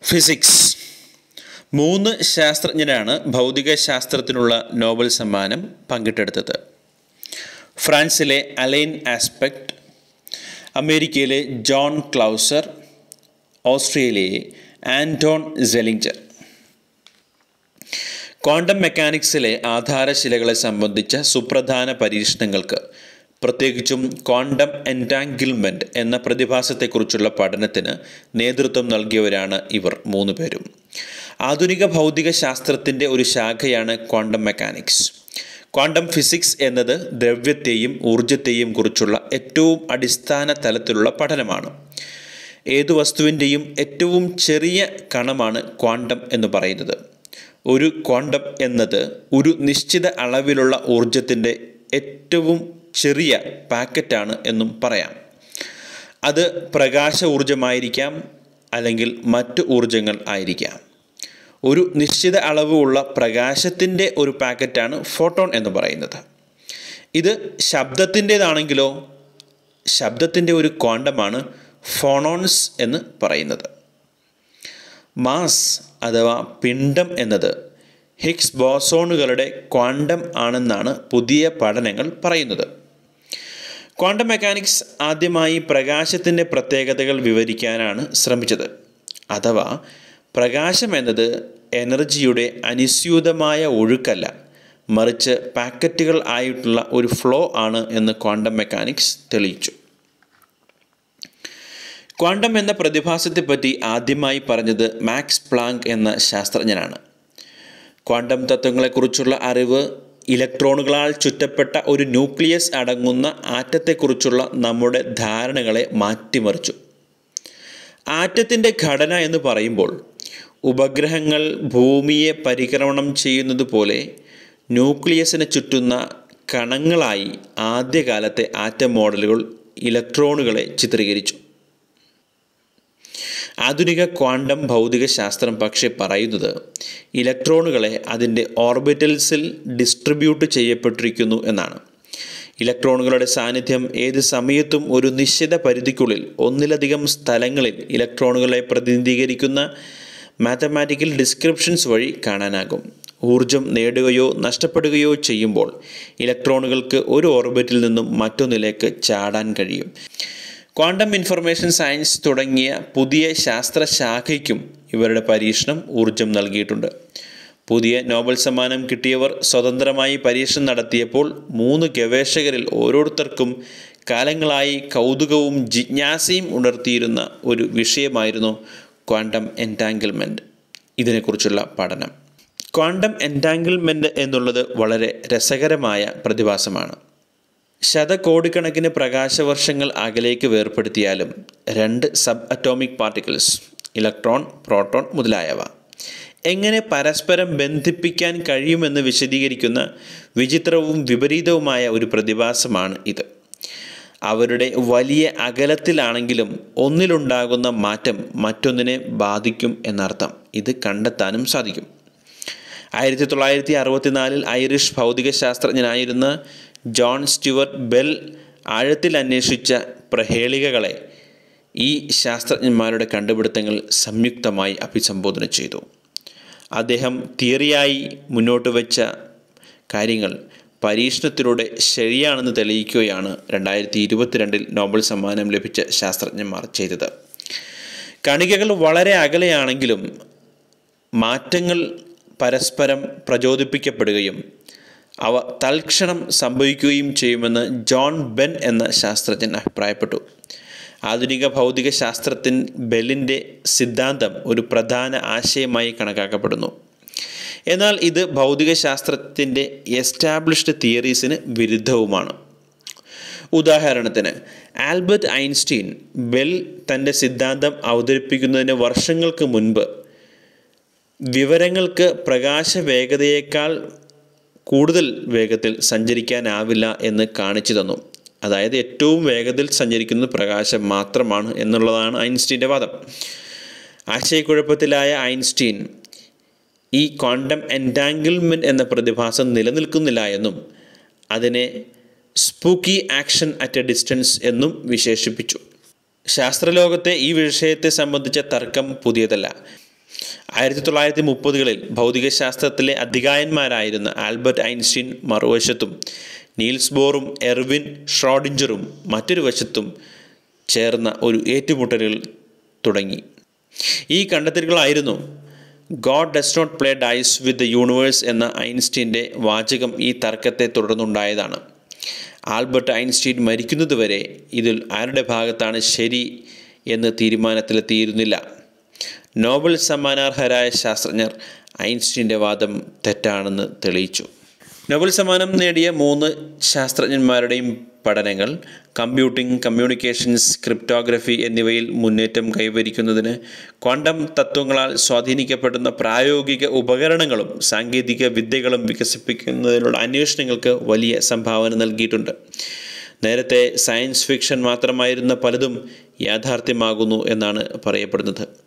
physics മൂന്ന് ശാസ്ത്രജ്ഞരാണ് ഭൗതിക ശാസ്ത്രത്തിനുള്ള Nobel സമ്മാനം പങ്കിട്ടെടുത്തത് ഫ്രാൻസിലെ അലൈൻ ആസ്പെക്ട് അമേരിക്കയിലെ ജോൺ ക്ലൗസർ ഓസ്ട്രേലിയയിലെ ആൻറ്റോൺ സെലിഞ്ചർ ക്വാണ്ടം മെക്കാനിക്സിലെ ആധാരശിലകളെ സംബന്ധിച്ച സുപ്രധാന പരീക്ഷണങ്ങൾക്ക് പ്രത്യേകിച്ചും ക്വാണ്ടം എൻറ്റാങ്കിൾമെൻറ്റ് എന്ന പ്രതിഭാസത്തെക്കുറിച്ചുള്ള പഠനത്തിന് നേതൃത്വം നൽകിയവരാണ് ഇവർ മൂന്ന് പേരും ആധുനിക ഭൗതിക ശാസ്ത്രത്തിൻ്റെ ഒരു ശാഖയാണ് ക്വാണ്ടം മെക്കാനിക്സ് ക്വാണ്ടം ഫിസിക്സ് എന്നത് ദ്രവ്യത്തെയും ഊർജത്തെയും കുറിച്ചുള്ള ഏറ്റവും അടിസ്ഥാന തലത്തിലുള്ള പഠനമാണ് ഏതു വസ്തുവിൻ്റെയും ഏറ്റവും ചെറിയ കണമാണ് ക്വാണ്ടം എന്ന് പറയുന്നത് ഒരു ക്വാണ്ടം എന്നത് ഒരു നിശ്ചിത അളവിലുള്ള ഊർജത്തിൻ്റെ ഏറ്റവും ചെറിയ പാക്കറ്റാണ് എന്നും പറയാം അത് പ്രകാശ ഊർജമായിരിക്കാം അല്ലെങ്കിൽ മറ്റു ഊർജങ്ങൾ ആയിരിക്കാം ഒരു നിശ്ചിത അളവ് ഉള്ള പ്രകാശത്തിൻ്റെ ഒരു പാക്കറ്റാണ് ഫോട്ടോൺ എന്ന് പറയുന്നത് ഇത് ശബ്ദത്തിൻ്റേതാണെങ്കിലോ ശബ്ദത്തിൻ്റെ ഒരു ക്വാണ്ടമാണ് ഫോണോൺസ് എന്ന് പറയുന്നത് മാസ് അഥവാ പിണ്ഡം എന്നത് ഹിഗ്സ് ബോസോണുകളുടെ ക്വാണ്ടം ആണെന്നാണ് പുതിയ പഠനങ്ങൾ പറയുന്നത് ക്വാണ്ടം മെക്കാനിക്സ് ആദ്യമായി പ്രകാശത്തിൻ്റെ പ്രത്യേകതകൾ വിവരിക്കാനാണ് ശ്രമിച്ചത് അഥവാ പ്രകാശം എന്നത് എനർജിയുടെ അനുസ്യൂതമായ ഒഴുക്കല്ല മറിച്ച് പാക്കറ്റുകൾ ആയിട്ടുള്ള ഒരു ഫ്ലോ ആണ് എന്ന് ക്വാണ്ടം മെക്കാനിക്സ് തെളിയിച്ചു ക്വാണ്ടം എന്ന പ്രതിഭാസത്തെപ്പറ്റി ആദ്യമായി പറഞ്ഞത് മാക്സ് പ്ലാങ്ക് എന്ന ശാസ്ത്രജ്ഞനാണ് ക്വാണ്ടം തത്വങ്ങളെക്കുറിച്ചുള്ള അറിവ് ഇലക്ട്രോണുകളാൽ ചുറ്റപ്പെട്ട ഒരു ന്യൂക്ലിയസ് അടങ്ങുന്ന ആറ്റത്തെക്കുറിച്ചുള്ള നമ്മുടെ ധാരണകളെ മാറ്റിമറിച്ചു ആറ്റത്തിൻ്റെ ഘടന എന്ന് പറയുമ്പോൾ ഉപഗ്രഹങ്ങൾ ഭൂമിയെ പരിക്രമണം ചെയ്യുന്നത് പോലെ ന്യൂക്ലിയസിന് ചുറ്റുന്ന കണങ്ങളായി ആദ്യകാലത്തെ ആറ്റം മോഡലുകൾ ഇലക്ട്രോണുകളെ ചിത്രീകരിച്ചു ആധുനിക ക്വാണ്ടം ഭൗതിക ശാസ്ത്രം പക്ഷേ പറയുന്നത് ഇലക്ട്രോണുകളെ അതിൻ്റെ ഓർബിറ്റൽസിൽ ഡിസ്ട്രിബ്യൂട്ട് ചെയ്യപ്പെട്ടിരിക്കുന്നു എന്നാണ് ഇലക്ട്രോണുകളുടെ സാന്നിധ്യം ഏത് സമയത്തും ഒരു നിശ്ചിത പരിധിക്കുള്ളിൽ ഒന്നിലധികം സ്ഥലങ്ങളിൽ ഇലക്ട്രോണുകളെ പ്രതിനിധീകരിക്കുന്ന മാത്തമാറ്റിക്കൽ ഡിസ്ക്രിപ്ഷൻസ് വഴി കാണാനാകും ഊർജം നേടുകയോ നഷ്ടപ്പെടുകയോ ചെയ്യുമ്പോൾ ഇലക്ട്രോണുകൾക്ക് ഒരു ഓർബിറ്റിൽ നിന്നും മറ്റൊന്നിലേക്ക് ചാടാൻ കഴിയും ക്വാണ്ടം ഇൻഫർമേഷൻ സയൻസ് തുടങ്ങിയ പുതിയ ശാസ്ത്രശാഖയ്ക്കും ഇവരുടെ പരീക്ഷണം ഊർജം നൽകിയിട്ടുണ്ട് പുതിയ നോബൽ സമ്മാനം കിട്ടിയവർ സ്വതന്ത്രമായി പരീക്ഷണം നടത്തിയപ്പോൾ മൂന്ന് ഗവേഷകരിൽ ഓരോരുത്തർക്കും കാലങ്ങളായി കൗതുകവും ജിജ്ഞാസയും ഉണർത്തിയിരുന്ന ഒരു വിഷയമായിരുന്നു ക്വാണ്ടം എൻറ്റാങ്കിൾമെൻറ്റ് ഇതിനെക്കുറിച്ചുള്ള പഠനം ക്വാണ്ടം എൻറ്റാങ്കിൾമെൻറ്റ് എന്നുള്ളത് വളരെ രസകരമായ പ്രതിഭാസമാണ് ശതകോടിക്കണക്കിന് പ്രകാശവർഷങ്ങൾ അകലേക്ക് വേർപ്പെടുത്തിയാലും രണ്ട് sub atomic particles electron proton മുതലായവ എങ്ങനെ പരസ്പരം ബന്ധിപ്പിക്കാൻ കഴിയുമെന്ന് വിശദീകരിക്കുന്ന വിചിത്രവും വിപരീതവുമായ ഒരു പ്രതിഭാസമാണ് ഇത് അവരുടെ വലിയ അകലത്തിലാണെങ്കിലും ഒന്നിലുണ്ടാകുന്ന മാറ്റം മറ്റൊന്നിനെ ബാധിക്കും എന്നർത്ഥം ഇത് കണ്ടെത്താനും സാധിക്കും ആയിരത്തി തൊള്ളായിരത്തി അറുപത്തിനാലിൽ ഐറിഷ് ഭൗതിക ശാസ്ത്രജ്ഞനായിരുന്ന ജോൺ സ്റ്റുവർട്ട് ബെൽ ആഴത്തിൽ അന്വേഷിച്ച പ്രഹേളികകളെ ഈ ശാസ്ത്രജ്ഞന്മാരുടെ കണ്ടുപിടുത്തങ്ങൾ സംയുക്തമായി അഭിസംബോധന ചെയ്തു അദ്ദേഹം തിയറിയായി മുന്നോട്ട് വെച്ച കാര്യങ്ങൾ പരീക്ഷണത്തിലൂടെ ശരിയാണെന്ന് തെളിയിക്കുകയാണ് രണ്ടായിരത്തി ഇരുപത്തിരണ്ടിൽ നോബൽ സമ്മാനം ലഭിച്ച ശാസ്ത്രജ്ഞന്മാർ ചെയ്തത് കണികകൾ വളരെ അകലെയാണെങ്കിലും മാറ്റങ്ങൾ പരസ്പരം പ്രചോദിപ്പിക്കപ്പെടുകയും അവ തൽക്ഷണം സംഭവിക്കുകയും ചെയ്യുമെന്ന് ജോൺ ബെൻ എന്ന ശാസ്ത്രജ്ഞൻ അഭിപ്രായപ്പെട്ടു ആധുനിക ഭൗതിക ശാസ്ത്രത്തിൻ ബെല്ലിൻ്റെ സിദ്ധാന്തം ഒരു പ്രധാന ആശയമായി കണക്കാക്കപ്പെടുന്നു എന്നാൽ ഇത് ഭൗതിക ശാസ്ത്രത്തിൻ്റെ എസ്റ്റാബ്ലിഷ്ഡ് തിയറീസിന് വിരുദ്ധവുമാണ് ഉദാഹരണത്തിന് ആൽബർട്ട് ഐൻസ്റ്റീൻ ബെൽ തൻ്റെ സിദ്ധാന്തം അവതരിപ്പിക്കുന്നതിന് വർഷങ്ങൾക്ക് മുൻപ് വിവരങ്ങൾക്ക് പ്രകാശ വേഗതയേക്കാൾ കൂടുതൽ വേഗത്തിൽ സഞ്ചരിക്കാനാവില്ല എന്ന് കാണിച്ചു തന്നു അതായത് ഏറ്റവും വേഗത്തിൽ സഞ്ചരിക്കുന്നത് പ്രകാശം മാത്രമാണ് എന്നുള്ളതാണ് ഐൻസ്റ്റീൻ്റെ വാദം ആശയക്കുഴപ്പത്തിലായ ഐൻസ്റ്റീൻ ഈ ക്വാണ്ടം എൻറ്റാങ്കിൾമെൻറ്റ് എന്ന പ്രതിഭാസം നിലനിൽക്കുന്നില്ല എന്നും അതിനെ spooky action at a distance എന്നും വിശേഷിപ്പിച്ചു ശാസ്ത്രലോകത്തെ ഈ വിഷയത്തെ സംബന്ധിച്ച തർക്കം പുതിയതല്ല ആയിരത്തി തൊള്ളായിരത്തി മുപ്പതുകളിൽ ഭൗതികശാസ്ത്രത്തിലെ അധികായന്മാരായിരുന്ന ആൽബർട്ട് ഐൻസ്റ്റീൻ മറുവശത്തും നീൽസ് ബോറും എർവിൻ ഷ്രോഡിഞ്ചറും മറ്റൊരു വശത്തും ചേർന്ന ഒരു ഏറ്റുമുട്ടലുകൾ തുടങ്ങി ഈ കണ്ടെത്തലുകളായിരുന്നു God does not play dice with the universe എന്ന ഐൻസ്റ്റീൻ്റെ വാചകം ഈ തർക്കത്തെ തുടർന്നുണ്ടായതാണ് ആൽബർട്ട് ഐൻസ്റ്റീൻ മരിക്കുന്നതുവരെ ഇതിൽ ആരുടെ ഭാഗത്താണ് ശരി എന്ന് തീരുമാനത്തിലെത്തിയിരുന്നില്ല നോബൽ സമ്മാനാർഹരായ ശാസ്ത്രജ്ഞർ ഐൻസ്റ്റീൻ്റെ വാദം തെറ്റാണെന്ന് തെളിയിച്ചു നോബൽ സമ്മാനം നേടിയ മൂന്ന് ശാസ്ത്രജ്ഞന്മാരുടെയും പഠനങ്ങൾ കമ്പ്യൂട്ടിംഗ് കമ്മ്യൂണിക്കേഷൻസ് ക്രിപ്റ്റോഗ്രഫി എന്നിവയിൽ മുന്നേറ്റം കൈവരിക്കുന്നതിന് ക്വാണ്ടം തത്വങ്ങളാൽ സ്വാധീനിക്കപ്പെടുന്ന പ്രായോഗിക ഉപകരണങ്ങളും സാങ്കേതിക വിദ്യകളും വികസിപ്പിക്കുന്നതിനുള്ള അന്വേഷണങ്ങൾക്ക് വലിയ സംഭാവന നൽകിയിട്ടുണ്ട് നേരത്തെ സയൻസ് ഫിക്ഷൻ മാത്രമായിരുന്ന പലതും യാഥാർത്ഥ്യമാകുന്നു എന്നാണ് പറയപ്പെടുന്നത്